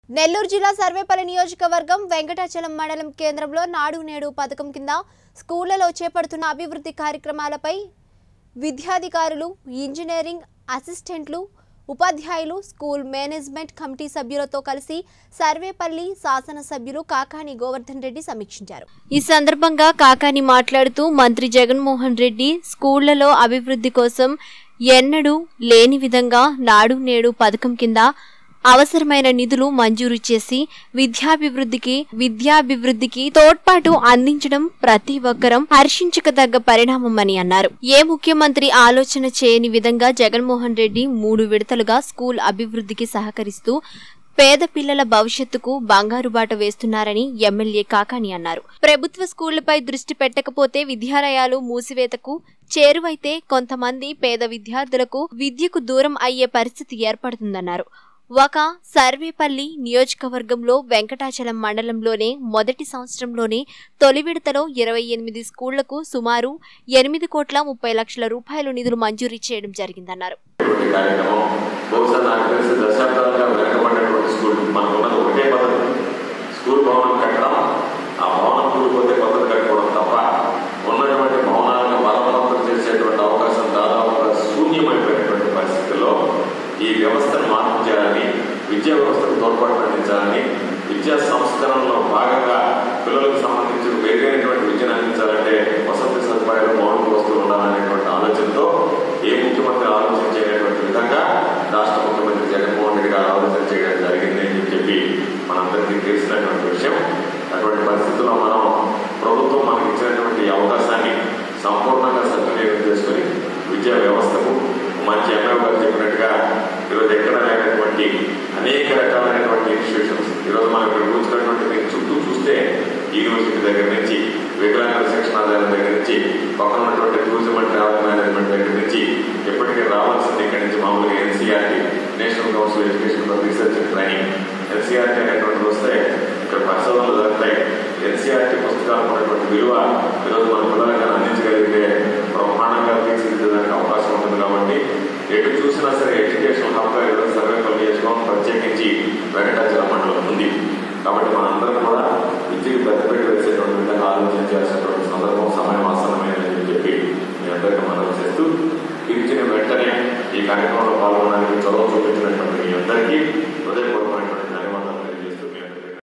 నెల్లూరు జిల్లా సర్వేపల్లి నియోజకవర్గం వెంకటాచలం మండలం కేంద్రంలో నాడు నేడు పథకం కింద స్కూళ్లలో చేపడుతున్న అభివృద్ధి కార్యక్రమాలపై విద్యాధికారులు ఇంజనీరింగ్ అసిస్టెంట్లు ఉపాధ్యాయులు స్కూల్ మేనేజ్మెంట్ కమిటీ సభ్యులతో కలిసి సర్వేపల్లి శాసనసభ్యులు కాకాని గోవర్ధన్ రెడ్డి సమీక్షించారు ఈ సందర్భంగా కాకాని మాట్లాడుతూ మంత్రి జగన్మోహన్ రెడ్డి స్కూళ్లలో అభివృద్ధి కోసం ఎన్నడూ లేని విధంగా నాడు నేడు పథకం కింద అవసరమైన నిధులు మంజూరు చేసి విద్యాభివృద్ధికి విద్యాభివృద్ధికి తోడ్పాటు అందించడం ప్రతి ఒక్కరం హర్షించకదగ్గ పరిణామమని అన్నారు ఏ ముఖ్యమంత్రి ఆలోచన చేయని విధంగా జగన్మోహన్ రెడ్డి మూడు విడతలుగా స్కూల్ అభివృద్ధికి సహకరిస్తూ పేద పిల్లల భవిష్యత్తుకు బంగారు బాట వేస్తున్నారని ఎమ్మెల్యే కాకాని అన్నారు ప్రభుత్వ స్కూళ్లపై దృష్టి పెట్టకపోతే విద్యాలయాలు మూసివేతకు చేరువైతే కొంతమంది పేద విద్యార్థులకు విద్యకు దూరం అయ్యే పరిస్థితి ఏర్పడుతుందన్నారు ఒక సర్వేపల్లి నియోజకవర్గంలో వెంకటాచలం మండలంలోనే మొదటి సంవత్సరంలోనే తొలి విడతలో ఇరవై ఎనిమిది స్కూళ్లకు సుమారు ఎనిమిది కోట్ల ముప్పై లక్షల రూపాయలు నిధులు మంజూరీ చేయడం జరిగిందన్నారు ఇటువంటి కార్యక్రమం బహుశా నాకు తెలిసి దశాబ్దాలుగా వెనకబడినటువంటి స్కూల్ మనకు ఉన్నది ఒకటే పద్ధతి స్కూల్ భవనం కట్టడం ఆ భవనం కూలిపోతే కొత్తది కట్టుకోవడం తప్ప ఉన్నటువంటి భవనాలను మరమ్మతులు చేసేటువంటి అవకాశం దాదాపుగా శూన్యమైపోయినటువంటి పరిస్థితుల్లో ఈ వ్యవస్థను మార్పు చేయాలని విద్యా వ్యవస్థకు తోడ్పాటు అందించాలని విద్యా సంస్కరణలో భాగంగా పిల్లలకు సంబంధించి వేరైనటువంటి విద్యను అందించాలంటే వసతి సదుపాయాలు మౌలిక వస్తువులు ఉండాలనేటువంటి ఆలోచనతో ఏ ముఖ్యమంత్రి ఆలోచించేటటువంటి విధంగా రాష్ట్ర ముఖ్యమంత్రి జగన్మోహన్ రెడ్డి గారు ఆలోచన చేయడం జరిగింది అని చెప్పి మనందరికీ తెలిసినటువంటి విషయం అటువంటి పరిస్థితుల్లో మనం ప్రభుత్వం మనకి ఇచ్చినటువంటి ఈ అవకాశాన్ని సంపూర్ణంగా సద్వినియోగం చేసుకుని విద్యా వ్యవస్థకు మంచి ఎంఏ గారు చెప్పినట్టుగా ఈరోజు ఎక్కడ లేనటువంటి అనేక రకాలైనటువంటి ఇన్స్టిట్యూషన్స్ ఈరోజు మనం ఇక్కడ కూర్చున్నటువంటి మీరు చుట్టూ చూస్తే యూనివర్సిటీ దగ్గర నుంచి వికలాంగుల శిక్షణాలయం దగ్గర నుంచి పక్కన ఉన్నటువంటి టూరిజం అండ్ ట్రావెల్ మేనేజ్మెంట్ దగ్గర నుంచి ఎప్పటికీ రావాల్సింది ఇక్కడ నుంచి మామూలుగా NCERT National Council Education for Research and Training NCERT అనేటువంటిది వస్తే ఇక్కడ పరిశోధనలు జరుగుతాయి ఎన్సీఆర్టీ పుస్తకాలకు ఉన్నటువంటి విలువ ఈరోజు మన పిల్లలకు అందించగలిగితే బ్రహ్మాండంగా తీర్చిదిద్దడానికి అవకాశం ఉంటుంది కాబట్టి ఎటు చూసినా సరే ఎడ్యుకేషన్ హబ్గా ఈరోజు సర్వేపల్లి నియోజకవర్గం ప్రత్యేకించి వెంకటాచలం మండలం ఉంది కాబట్టి మనందరం కూడా విద్యకు పెద్దపీట వేసేటువంటి విధంగా ఆలోచన